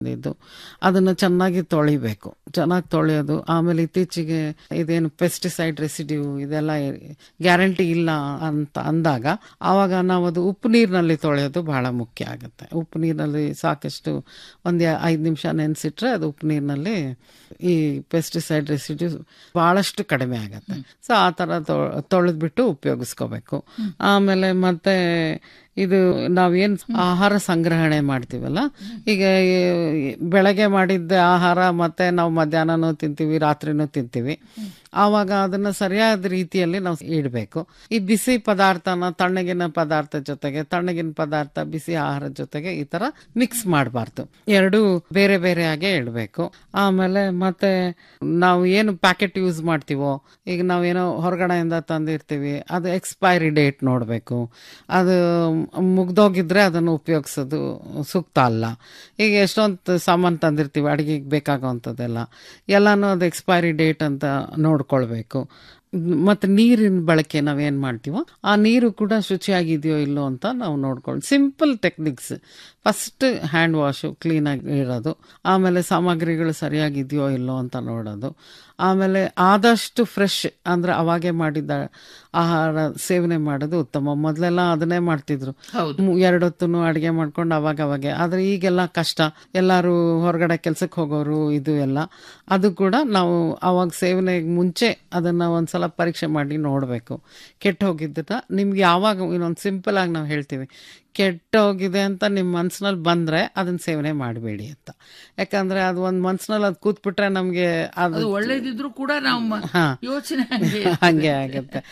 ಇದು ಅದನ್ನು ಚೆನ್ನಾಗಿ ತೊಳಿಬೇಕು ಚೆನ್ನಾಗಿ ತೊಳೆಯೋದು ಆಮೇಲೆ ಇತ್ತೀಚೆಗೆ ಇದೇನು ಪೆಸ್ಟಿಸೈಡ್ ರೆಸಿಡ್ಯೂ ಇದೆಲ್ಲ ಗ್ಯಾರಂಟಿ ಇಲ್ಲ ಅಂತ ಅಂದಾಗ ಆವಾಗ ನಾವು ಅದು ಉಪ್ಪು ನೀರಿನಲ್ಲಿ ತೊಳೆಯೋದು ಬಹಳ ಮುಖ್ಯ ಆಗುತ್ತೆ ಉಪ್ಪು ನೀರಿನಲ್ಲಿ ಸಾಕಷ್ಟು ಒಂದು ಐದು ನಿಮಿಷ ನೆನೆಸಿಟ್ರೆ ಅದು ಉಪ್ಪು ನೀರಿನಲ್ಲಿ ಈ ಪೆಸ್ಟಿಸೈಡ್ ರೆಸಿಡ್ಯೂ ಬಹಳಷ್ಟು ಕಡಿಮೆ ಆಗುತ್ತೆ ಸೊ ಆ ಥರ ತೊಳೆದ್ಬಿಟ್ಟು ಉಪಯೋಗಿಸ್ಕೋಬೇಕು ಆಮೇಲೆ ಮತ್ತೆ ಇದು ನಾವೇನ್ ಆಹಾರ ಸಂಗ್ರಹಣೆ ಮಾಡ್ತೀವಲ್ಲ ಈಗ ಈ ಬೆಳಗ್ಗೆ ಮಾಡಿದ್ದ ಆಹಾರ ಮತ್ತೆ ನಾವು ಮಧ್ಯಾಹ್ನನೂ ತಿಂತೀವಿ ರಾತ್ರಿನೂ ತಿಂತೀವಿ ಆವಾಗ ಅದನ್ನ ಸರಿಯಾದ ರೀತಿಯಲ್ಲಿ ನಾವು ಇಡಬೇಕು ಈ ಬಿಸಿ ಪದಾರ್ಥನ ತಣ್ಣಗಿನ ಪದಾರ್ಥ ಜೊತೆಗೆ ತಣ್ಣಗಿನ ಪದಾರ್ಥ ಬಿಸಿ ಆಹಾರ ಜೊತೆಗೆ ಈ ತರ ಮಿಕ್ಸ್ ಮಾಡಬಾರ್ದು ಎರಡು ಬೇರೆ ಬೇರೆಯಾಗೆ ಇಡಬೇಕು ಆಮೇಲೆ ಮತ್ತೆ ನಾವು ಏನು ಪ್ಯಾಕೆಟ್ ಯೂಸ್ ಮಾಡ್ತೀವೋ ಈಗ ನಾವೇನೋ ಹೊರಗಡೆಯಿಂದ ತಂದಿರ್ತೀವಿ ಅದು ಎಕ್ಸ್ಪೈರಿ ಡೇಟ್ ನೋಡಬೇಕು ಅದು ಮುಗ್ದೋಗಿದ್ರೆ ಅದನ್ನು ಉಪಯೋಗಿಸೋದು ಸೂಕ್ತ ಅಲ್ಲ ಈಗ ಎಷ್ಟೊಂದು ಸಾಮಾನು ತಂದಿರ್ತೀವಿ ಅಡುಗೆಗೆ ಬೇಕಾಗೋವಂಥದ್ದೆಲ್ಲ ಎಲ್ಲನೂ ಅದು ಎಕ್ಸ್ಪೈರಿ ಡೇಟ್ ಅಂತ ನೋಡ್ಕೊಳ್ಬೇಕು ಮತ್ತು ನೀರಿನ ಬಳಕೆ ನಾವೇನು ಮಾಡ್ತೀವೋ ಆ ನೀರು ಕೂಡ ಶುಚಿಯಾಗಿದೆಯೋ ಇಲ್ಲೋ ಅಂತ ನಾವು ನೋಡ್ಕೊಳ್ಳಿ simple techniques first hand wash ಕ್ಲೀನಾಗಿ ಇರೋದು ಆಮೇಲೆ ಸಾಮಗ್ರಿಗಳು ಸರಿಯಾಗಿದೆಯೋ ಇಲ್ಲೋ ಅಂತ ನೋಡೋದು ಆಮೇಲೆ ಆದಷ್ಟು ಫ್ರೆಶ್ ಅಂದರೆ ಅವಾಗೆ ಮಾಡಿದ ಆಹಾರ ಸೇವನೆ ಮಾಡೋದು ಉತ್ತಮ ಮೊದಲೆಲ್ಲ ಅದನ್ನೇ ಮಾಡ್ತಿದ್ರು ಎರಡೊತ್ತು ಅಡುಗೆ ಮಾಡ್ಕೊಂಡು ಅವಾಗ ಅವಾಗೆ ಆದರೆ ಈಗೆಲ್ಲ ಕಷ್ಟ ಎಲ್ಲರೂ ಹೊರಗಡೆ ಕೆಲ್ಸಕ್ಕೆ ಹೋಗೋರು ಇದು ಎಲ್ಲ ಅದು ಕೂಡ ನಾವು ಅವಾಗ ಸೇವನೆಗೆ ಮುಂಚೆ ಅದನ್ನು ಒಂದ್ಸಲ ಪರೀಕ್ಷೆ ಮಾಡಿ ನೋಡಬೇಕು ಕೆಟ್ಟು ಹೋಗಿದ್ದನ್ನ ನಿಮ್ಗೆ ಯಾವಾಗ ಇನ್ನೊಂದು ಸಿಂಪಲ್ ಆಗಿ ನಾವು ಹೇಳ್ತೀವಿ ಕೆಟ್ಟ ಹೋಗಿದೆ ಅಂತ ನಿಮ್ಮ ಮನ್ಸಿನಲ್ಲಿ ಬಂದ್ರೆ ಅದನ್ನ ಸೇವನೆ ಮಾಡಬೇಡಿ ಅಂತ ಯಾಕಂದ್ರೆ ಅದು ಒಂದು ಮನ್ಸಿನಲ್ಲಿ ಅದು ಕೂತ್ಬಿಟ್ರೆ ನಮಗೆ ಅದು ಅದು ಒಳ್ಳೇದಿದ್ರು ಕೂಡ ನಮ್ಮ ಹಾ. ಯೋಚನೆ ಹಂಗೆ ಹಂಗೆ ಆಗುತ್ತೆ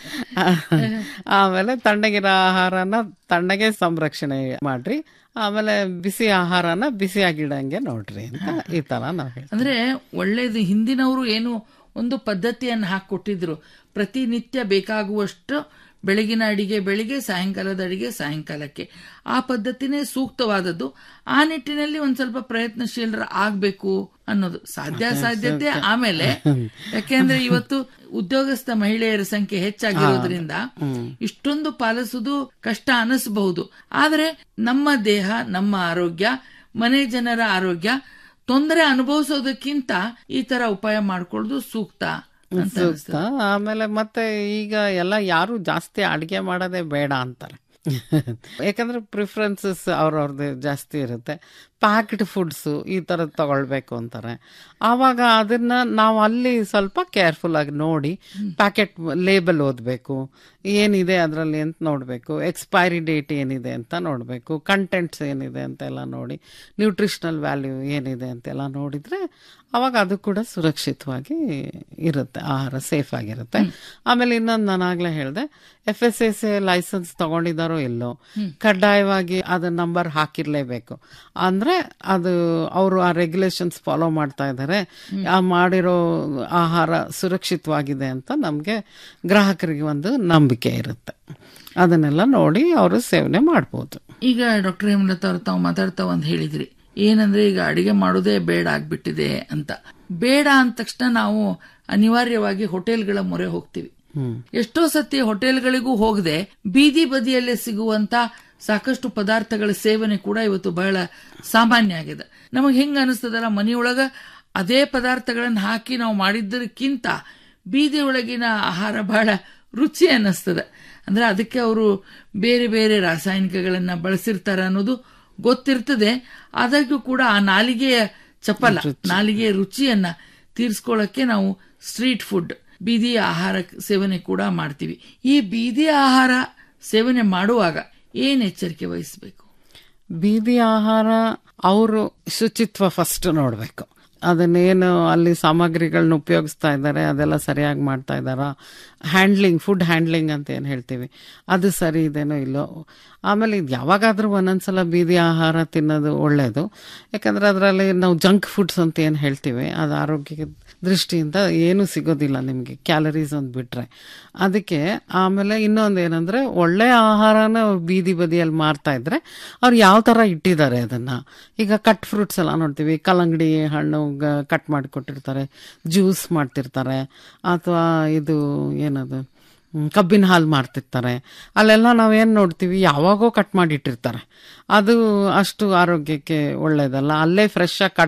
ಆಮೇಲೆ ತಣ್ಣಗಿರೋ ಆಹಾರನ ತಣ್ಣಗೆ ಸಂರಕ್ಷಣೆ ಮಾಡ್ರಿ ಆಮೇಲೆ ಬಿಸಿ ಆಹಾರನ ಬಿಸಿಯಾಗಿಡಂಗೆ ನೋಡ್ರಿ ಅಂತ ಈ ತರ ನಾವು ಹೇಳ್ತೀವಿ ಅಂದ್ರೆ ಒಳ್ಳೇದು ಹಿಂದಿನವರು ಏನು ಒಂದು ಪದ್ಧತಿಯನ್ನು ಹಾಕೊಟ್ಟಿದ್ರು ಪ್ರತಿನಿತ್ಯ ಬೇಕಾಗುವಷ್ಟು ಬೆಳಗಿನ ಅಡಿಗೆ ಬೆಳಿಗ್ಗೆ ಸಾಯಂಕಾಲದ ಅಡಿಗೆ ಸಾಯಂಕಾಲಕ್ಕೆ ಆ ಪದ್ಧತಿನೇ ಸೂಕ್ತವಾದದ್ದು ಆ ನಿಟ್ಟಿನಲ್ಲಿ ಒಂದ್ ಸ್ವಲ್ಪ ಪ್ರಯತ್ನಶೀಲರ ಆಗ್ಬೇಕು ಅನ್ನೋದು ಸಾಧ್ಯ ಸಾಧ್ಯತೆ ಆಮೇಲೆ ಯಾಕೆಂದ್ರೆ ಇವತ್ತು ಉದ್ಯೋಗಸ್ಥ ಮಹಿಳೆಯರ ಸಂಖ್ಯೆ ಹೆಚ್ಚಾಗಿರೋದ್ರಿಂದ ಇಷ್ಟೊಂದು ಪಾಲಿಸುವುದು ಕಷ್ಟ ಅನಿಸಬಹುದು ಆದ್ರೆ ನಮ್ಮ ದೇಹ ನಮ್ಮ ಆರೋಗ್ಯ ಮನೆ ಜನರ ಆರೋಗ್ಯ ತೊಂದರೆ ಅನುಭವಿಸೋದಕ್ಕಿಂತ ಈ ತರ ಉಪಾಯ ಮಾಡ್ಕೊಳ್ಳೋದು ಸೂಕ್ತ ಅಂತ ಸೂಕ್ತ ಆಮೇಲೆ ಮತ್ತೆ ಈಗ ಎಲ್ಲ ಯಾರು ಜಾಸ್ತಿ ಅಡಿಗೆ ಮಾಡೋದೇ ಬೇಡ ಅಂತಾರೆ ಯಾಕಂದ್ರೆ ಪ್ರಿಫರೆನ್ಸಸ್ ಅವ್ರವ್ರದ್ದು ಜಾಸ್ತಿ ಇರುತ್ತೆ ಪ್ಯಾಕ್ಡ್ ಫುಡ್ಸು ಈ ಥರದ್ದು ತಗೊಳ್ಬೇಕು ಅಂತಾರೆ ಆವಾಗ ಅದನ್ನ ನಾವು ಅಲ್ಲಿ ಸ್ವಲ್ಪ ಕೇರ್ಫುಲ್ ಆಗಿ ನೋಡಿ ಪ್ಯಾಕೆಟ್ ಲೇಬಲ್ ಓದಬೇಕು ಏನಿದೆ ಅದರಲ್ಲಿ ಅಂತ ನೋಡಬೇಕು ಎಕ್ಸ್ಪೈರಿ ಡೇಟ್ ಏನಿದೆ ಅಂತ ನೋಡಬೇಕು ಕಂಟೆಂಟ್ಸ್ ಏನಿದೆ ಅಂತೆಲ್ಲ ನೋಡಿ ನ್ಯೂಟ್ರಿಷನಲ್ ವ್ಯಾಲ್ಯೂ ಏನಿದೆ ಅಂತೆಲ್ಲ ನೋಡಿದ್ರೆ ಅವಾಗ ಅದು ಕೂಡ ಸುರಕ್ಷಿತವಾಗಿ ಇರುತ್ತೆ ಆಹಾರ ಸೇಫ್ ಆಗಿರುತ್ತೆ ಆಮೇಲೆ ಇನ್ನೊಂದು ನಾನು ಆಗ್ಲೇ ಹೇಳಿದೆ F S S A licence ತಗೊಂಡಿದ್ದಾರೋ ಇಲ್ಲೋ ಕಡ್ಡಾಯವಾಗಿ ಅದು ನಂಬರ್ ಹಾಕಿರ್ಲೇಬೇಕು ಅಂದ್ರೆ ಅದು ಅವರು ಆ ರೆಗ್ಯುಲೇಷನ್ಸ್ ಫಾಲೋ ಮಾಡ್ತಾ ಇದ್ದಾರೆ ಆ ಮಾಡಿರೋ ಆಹಾರ ಸುರಕ್ಷಿತವಾಗಿದೆ ಅಂತ ನಮಗೆ ಗ್ರಾಹಕರಿಗೆ ಒಂದು ನಂಬಿಕೆ ಇರುತ್ತೆ ಅದನ್ನೆಲ್ಲ ನೋಡಿ ಅವರು ಸೇವನೆ ಮಾಡ್ಬೋದು ಈಗ ಡಾಕ್ಟರ್ ಹೇಮಲತಾ ಅವ್ರು ತಾವು ಮಾತಾಡ್ತಾ ಒಂದ್ ಹೇಳಿದ್ರಿ ಏನಂದ್ರೆ ಈಗ ಅಡಿಗೆ ಮಾಡೋದೇ ಬೇಡ ಆಗ್ಬಿಟ್ಟಿದೆ ಅಂತ ಬೇಡ ಅಂದ ತಕ್ಷಣ ನಾವು ಅನಿವಾರ್ಯವಾಗಿ ಹೋಟೆಲ್ಗಳ ಮೊರೆ ಹೋಗ್ತೀವಿ ಎಷ್ಟೋ ಸತಿ ಹೋಟೆಲ್ಗಳಿಗೂ ಹೋಗದೆ ಬೀದಿ ಬದಿಯಲ್ಲೇ ಸಿಗುವಂತ ಸಾಕಷ್ಟು ಪದಾರ್ಥಗಳ ಸೇವನೆ ಕೂಡ ಇವತ್ತು ಬಹಳ ಸಾಮಾನ್ಯ ಆಗಿದೆ ನಮಗೆ ಹೆಂಗ ಅನಿಸ್ತದಲ್ಲ ಮನೆಯೊಳಗ ಅದೇ ಪದಾರ್ಥಗಳನ್ನ ಹಾಕಿ ನಾವು ಮಾಡಿದ್ದಕ್ಕಿಂತ ಬೀದಿ ಒಳಗಿನ ಆಹಾರ ಬಹಳ ರುಚಿ ಅನ್ನಿಸ್ತದೆ ಅಂದ್ರೆ ಅದಕ್ಕೆ ಅವರು ಬೇರೆ ಬೇರೆ ರಾಸಾಯನಿಕಗಳನ್ನ ಬಳಸಿರ್ತಾರೆ ಅನ್ನೋದು ಗೊತ್ತಿರ್ತದೆ ಆದಾಗ್ಯೂ ಕೂಡ ಆ ನಾಲಿಗೆಯ ಚಪಲ ನಾಲಿಗೆಯ ರುಚಿಯನ್ನ ತೀರ್ಸ್ಕೊಳ್ಳಕ್ಕೆ ನಾವು ಸ್ಟ್ರೀಟ್ ಫುಡ್ ಬೀದಿ ಆಹಾರ ಸೇವನೆ ಕೂಡ ಮಾಡ್ತೀವಿ ಈ ಬೀದಿ ಆಹಾರ ಸೇವನೆ ಮಾಡುವಾಗ ಏನ್ ಎಚ್ಚರಿಕೆ ವಹಿಸಬೇಕು ಬೀದಿ ಆಹಾರ ಅವರು ಶುಚಿತ್ವ ಫಸ್ಟ್ ನೋಡಬೇಕು ಅದನ್ನೇನು ಅಲ್ಲಿ ಸಾಮಗ್ರಿಗಳನ್ನ ಉಪಯೋಗಿಸ್ತಾ ಇದ್ದಾರೆ ಅದೆಲ್ಲ ಸರಿಯಾಗಿ ಮಾಡ್ತಾ ಇದ್ದಾರಾ ಹ್ಯಾಂಡ್ಲಿಂಗ್ ಫುಡ್ ಹ್ಯಾಂಡ್ಲಿಂಗ್ ಅಂತ ಏನು ಹೇಳ್ತೀವಿ ಅದು ಸರಿ ಇದೆನೋ ಇಲ್ಲೋ ಆಮೇಲೆ ಇದು ಯಾವಾಗಾದ್ರೂ ಒಂದೊಂದ್ಸಲ ಬೀದಿ ಆಹಾರ ತಿನ್ನೋದು ಒಳ್ಳೆಯದು ಯಾಕಂದ್ರೆ ಅದರಲ್ಲಿ ನಾವು ಜಂಕ್ ಫುಡ್ಸ್ ಅಂತ ಏನು ಹೇಳ್ತೀವಿ ಅದು ಆರೋಗ್ಯದ ದೃಷ್ಟಿಯಿಂದ ಏನೂ ಸಿಗೋದಿಲ್ಲ ನಿಮಗೆ ಕ್ಯಾಲರೀಸ್ ಒಂದು ಬಿಟ್ರೆ ಅದಕ್ಕೆ ಆಮೇಲೆ ಇನ್ನೊಂದು ಏನಂದ್ರೆ ಒಳ್ಳೆ ಆಹಾರನ ಅವ್ರು ಬೀದಿ ಬದಿಯಲ್ಲಿ ಮಾರ್ತಾ ಇದ್ರೆ ಅವ್ರು ಯಾವ ಥರ ಇಟ್ಟಿದ್ದಾರೆ ಅದನ್ನ ಈಗ ಕಟ್ ಫ್ರೂಟ್ಸ್ ಎಲ್ಲ ನೋಡ್ತೀವಿ ಕಲ್ಲಂಗಡಿ ಹಣ್ಣು ಕಟ್ ಮಾಡಿ ಕೊಟ್ಟಿರ್ತಾರೆ ಜ್ಯೂಸ್ ಮಾಡ್ತಿರ್ತಾರೆ ಅಥವಾ ಇದು ಏನದು ಹ್ಮ್, ಕಬ್ಬಿನ ಹಾಲು ಮಾರ್ತಿರ್ತಾರೆ ಅಲ್ಲೆಲ್ಲ ನಾವೇನ್ ನೋಡ್ತೀವಿ ಯಾವಾಗೋ ಕಟ್ ಮಾಡಿಟ್ಟಿರ್ತಾರೆ ಅದು ಅಷ್ಟು ಆರೋಗ್ಯಕ್ಕೆ ಒಳ್ಳೇದಲ್ಲ ಅಲ್ಲೇ ಫ್ರೆಶ್ ಆಗಿ ಕಟ್